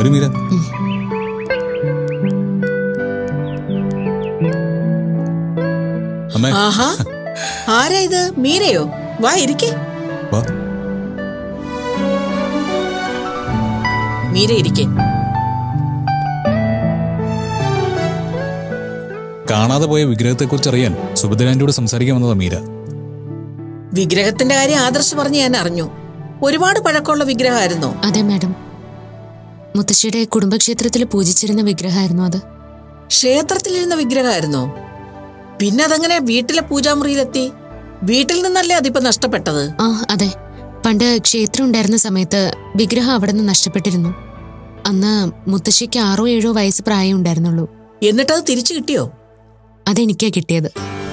വരൂ മീര അമ്മേ ആഹാ ആരാ ഇത് മീരയോ വാ ഇരിക്കേ വാ മീര ഇരിക്കേ കാണാതെ പോയ വിഗ്രഹത്തെക്കുറിച്ച് അറിയാൻ സുഭദ്രാന്റിയോട് സംസാരിക്കാൻ വന്നതാ മീര വിഗ്രഹത്തിന്റെ കാര്യം ആദർശ് പറഞ്ഞ് ഞാൻ അറിഞ്ഞു ഒരുപാട് പഴക്കമുള്ള വിഗ്രഹമായിരുന്നോ അതെ മാഡം മുത്തശ്ശിയുടെ കുടുംബക്ഷേത്രത്തിൽ പൂജിച്ചിരുന്ന വിഗ്രഹമായിരുന്നു അത് ക്ഷേത്രത്തിലിരുന്ന വിഗ്രഹമായിരുന്നോ പിന്നെ അതങ്ങനെ വീട്ടിലെ പൂജാമുറിയിലെത്തി വീട്ടിൽ നിന്നല്ലേ അതിപ്പോ നഷ്ടപ്പെട്ടത് ആ അതെ പണ്ട് ക്ഷേത്രം ഉണ്ടായിരുന്ന സമയത്ത് വിഗ്രഹം അവിടെ നിന്ന് നഷ്ടപ്പെട്ടിരുന്നു അന്ന് മുത്തശ്ശിക്ക് ആറോ ഏഴോ വയസ്സ് പ്രായം ഉണ്ടായിരുന്നുള്ളൂ എന്നിട്ടത് തിരിച്ചു കിട്ടിയോ അതെനിക്കാ കിട്ടിയത്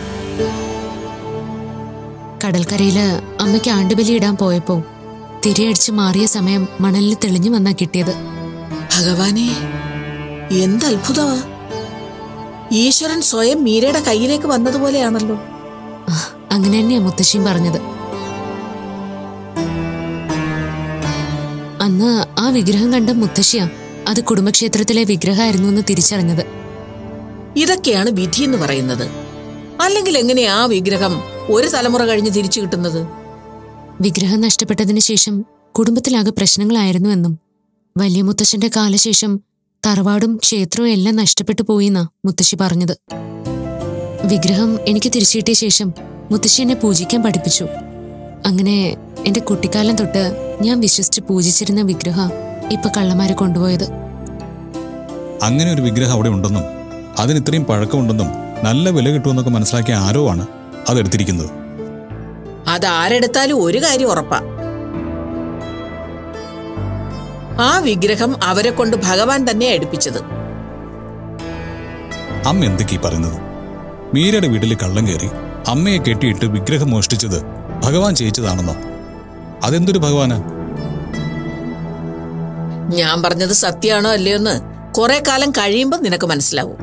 കടൽക്കരയില് അമ്മയ്ക്ക് ആണ്ടുബലി ഇടാൻ പോയപ്പോ തിരിയടിച്ച് മാറിയ സമയം മണലിൽ തെളിഞ്ഞു വന്നാ കിട്ടിയത് ഭഗവാനെ എന്ത് അത്ഭുതമാ ഈശ്വരൻ സ്വയം മീരയുടെ കയ്യിലേക്ക് വന്നതുപോലെയാണല്ലോ ആ, അങ്ങനെ തന്നെയാ മുത്തശ്ശിയും പറഞ്ഞത് അന്ന് ആ വിഗ്രഹം കണ്ട മുത്തശ്ശിയാ അത് കുടുംബക്ഷേത്രത്തിലെ വിഗ്രഹമായിരുന്നു എന്ന് തിരിച്ചറിഞ്ഞത് ഇതൊക്കെയാണ് വിധി എന്ന് പറയുന്നത് അല്ലെങ്കിൽ എങ്ങനെയാ ആ വിഗ്രഹം ഒരു തലമുറ കഴിഞ്ഞ് തിരിച്ചു കിട്ടുന്നത് വിഗ്രഹം നഷ്ടപ്പെട്ടതിന് ശേഷം കുടുംബത്തിലാകെ പ്രശ്നങ്ങളായിരുന്നു എന്നും വലിയ മുത്തശ്ശന്റെ കാലശേഷം തറവാടും ക്ഷേത്രവും എല്ലാം നഷ്ടപ്പെട്ടു പോയിന്നാ മുത്തശ്ശി പറഞ്ഞത് വിഗ്രഹം എനിക്ക് തിരിച്ചു കിട്ടിയ ശേഷം മുത്തശ്ശി എന്നെ പൂജിക്കാൻ പഠിപ്പിച്ചു അങ്ങനെ എന്റെ കുട്ടിക്കാലം തൊട്ട് ഞാൻ വിശ്വസിച്ച് പൂജിച്ചിരുന്ന വിഗ്രഹ ഇപ്പൊ കള്ളന്മാരെ കൊണ്ടുപോയത് അങ്ങനെ ഒരു വിഗ്രഹം അവിടെ ഉണ്ടെന്നും അതിന് ഇത്രയും പഴക്കമുണ്ടെന്നും നല്ല വില കിട്ടുമെന്നൊക്കെ മനസ്സിലാക്കിയ ആരോ ആണ് അതെടുത്തിരിക്കുന്നത് അത് ആരെടുത്താലും ഒരു കാര്യം ഉറപ്പാ ആ വിഗ്രഹം അവരെ കൊണ്ട് ഭഗവാൻ തന്നെയാ എടുപ്പിച്ചത് അമ്മ എന്തൊക്കെയാ ഈ പറയുന്നത് മീരയുടെ വീട്ടിൽ കള്ളം കയറി അമ്മയെ കെട്ടിയിട്ട് വിഗ്രഹം മോഷ്ടിച്ചത് ഭഗവാൻ ചെയ്യിച്ചതാണെന്നോ അതെന്തൊരു ഭഗവാനാ ഞാൻ പറഞ്ഞത് സത്യമാണോ അല്ലയോ എന്ന് കുറെ കാലം കഴിയുമ്പോൾ നിനക്ക് മനസ്സിലാവും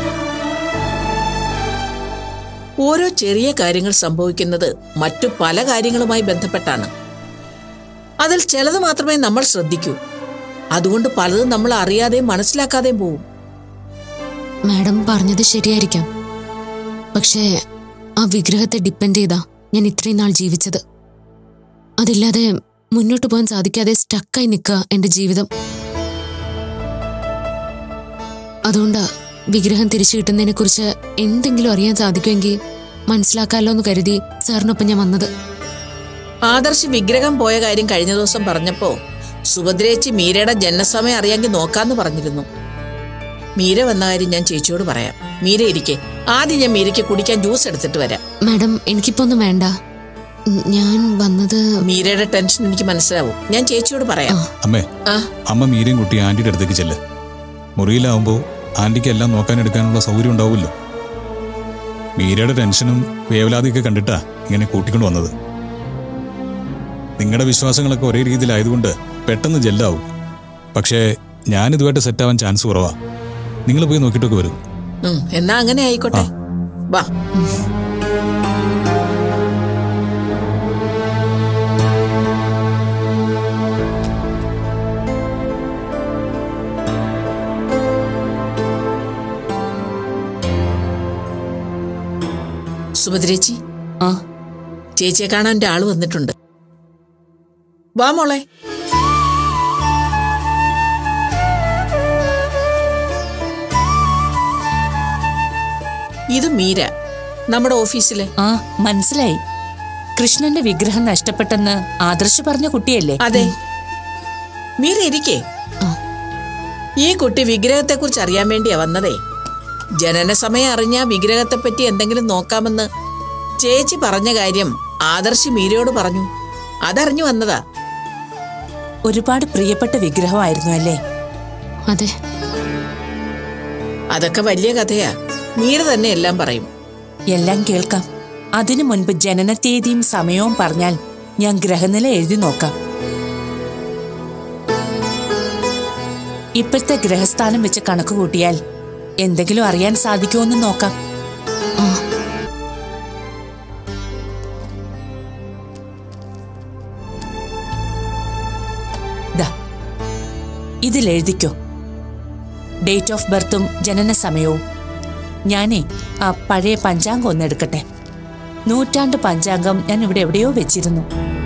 ഓരോ ചെറിയ കാര്യങ്ങൾ സംഭവിക്കുന്നത് മറ്റു പല കാര്യങ്ങളുമായി ബന്ധപ്പെട്ടാണ് അതിൽ ചിലത് മാത്രമേ നമ്മൾ ശ്രദ്ധിക്കൂ അതുകൊണ്ട് പലതും നമ്മൾ അറിയാതെയും മനസ്സിലാക്കാതെയും പോവും മാഡം പറഞ്ഞത് ശരിയായിരിക്കാം പക്ഷേ ആ വിഗ്രഹത്തെ ഡിപ്പെൻഡ് ചെയ്താ ഞാൻ ഇത്രയും നാൾ ജീവിച്ചത് അതില്ലാതെ മുന്നോട്ട് പോകാൻ സാധിക്കാതെ സ്റ്റക്കായി നിൽക്കുക എന്റെ ജീവിതം അതുകൊണ്ടാ വിഗ്രഹം തിരിച്ചു കിട്ടുന്നതിനെ കുറിച്ച് എന്തെങ്കിലും അറിയാൻ സാധിക്കുമെങ്കിൽ മനസ്സിലാക്കാമല്ലോ എന്ന് കരുതി സാറിനൊപ്പം ഞാൻ വന്നത് ആദർശ് വിഗ്രഹം പോയ കാര്യം കഴിഞ്ഞ ദിവസം പറഞ്ഞപ്പോ സുഭദ്രേച്ചി മീരയുടെ ജനനസമയം അറിയാമെങ്കിൽ നോക്കാന്ന് പറഞ്ഞിരുന്നു മീര വന്ന കാര്യം ഞാൻ ചേച്ചിയോട് പറയാം മീര ഇരിക്കെ ആദ്യം ഞാൻ മീരയ്ക്ക് കുടിക്കാൻ ജ്യൂസ് എടുത്തിട്ട് വരാം മാഡം എനിക്കിപ്പോ ഒന്നും വേണ്ട ഉം, ഞാൻ വന്നത് മീരയുടെ ടെൻഷൻ എനിക്ക് മനസ്സിലാവും ഞാൻ ചേച്ചിയോട് പറയാം അമ്മേ ആ അമ്മ മീരയും കുട്ടി ആന്റിയുടെ അടുത്തേക്ക് ചെല്ല് മുറിയിലാവുമ്പോൾ ആന്റിക്ക് എല്ലാം നോക്കാനെടുക്കാനുള്ള സൗകര്യം ഉണ്ടാവുമല്ലോ മീരയുടെ ടെൻഷനും വേവലാതിയൊക്കെ കണ്ടിട്ടാ ഇങ്ങനെ കൂട്ടിക്കൊണ്ട് വന്നത് നിങ്ങളുടെ വിശ്വാസങ്ങളൊക്കെ ഒരേ രീതിയിലായതുകൊണ്ട് പെട്ടെന്ന് ജെല്ലാവും പക്ഷേ ഞാനിതുമായിട്ട് സെറ്റാവാൻ ചാൻസ് കുറവാ നിങ്ങൾ പോയി നോക്കിയിട്ടൊക്കെ വരും ഉം, എന്നാ അങ്ങനെ ആയിക്കോട്ടെ വാ സുഭദ്രേച്ചി ആ ചേച്ചിയെ കാണാൻ എന്റെ ആള് വന്നിട്ടുണ്ട് വാ മോളെ ഇത് മീര നമ്മുടെ ഓഫീസിലെ ആ മനസ്സിലായി കൃഷ്ണന്റെ വിഗ്രഹം നഷ്ടപ്പെട്ടെന്ന് ആദർശ് പറഞ്ഞ കുട്ടിയല്ലേ അതെ മീര ഇരിക്കേ ആ. ഈ കുട്ടി വിഗ്രഹത്തെക്കുറിച്ച് അറിയാൻ വേണ്ടിയാ വന്നതേ ജനന സമയം അറിഞ്ഞ വിഗ്രഹത്തെപ്പറ്റി എന്തെങ്കിലും നോക്കാമെന്ന് ചേച്ചി പറഞ്ഞ കാര്യം ആദർശ് മീരയോട് പറഞ്ഞു അതറിഞ്ഞു വന്നതാ ഒരുപാട് പ്രിയപ്പെട്ട വിഗ്രഹമായിരുന്നു അല്ലേ അതെ അതൊക്കെ വലിയ കഥയാ മീര തന്നെ എല്ലാം പറയും എല്ലാം കേൾക്കാം അതിനു മുൻപ് ജനന തീയതിയും സമയവും പറഞ്ഞാൽ ഞാൻ ഗ്രഹനില എഴുതി നോക്കാം ഇപ്പോഴത്തെ ഗ്രഹസ്ഥാനം വെച്ച് കണക്ക് കൂട്ടിയാൽ എന്തെങ്കിലും അറിയാൻ സാധിക്കുമോന്ന് നോക്കാം ആ ദാ ഇതിലെഴുതിക്കോ ഡേറ്റ് ഓഫ് ബർത്തും ജനന സമയവും ഞാനേ ആ പഴയ പഞ്ചാംഗം ഒന്ന് എടുക്കട്ടെ നൂറ്റാണ്ട് പഞ്ചാംഗം ഞാൻ ഇവിടെ എവിടെയോ വെച്ചിരുന്നു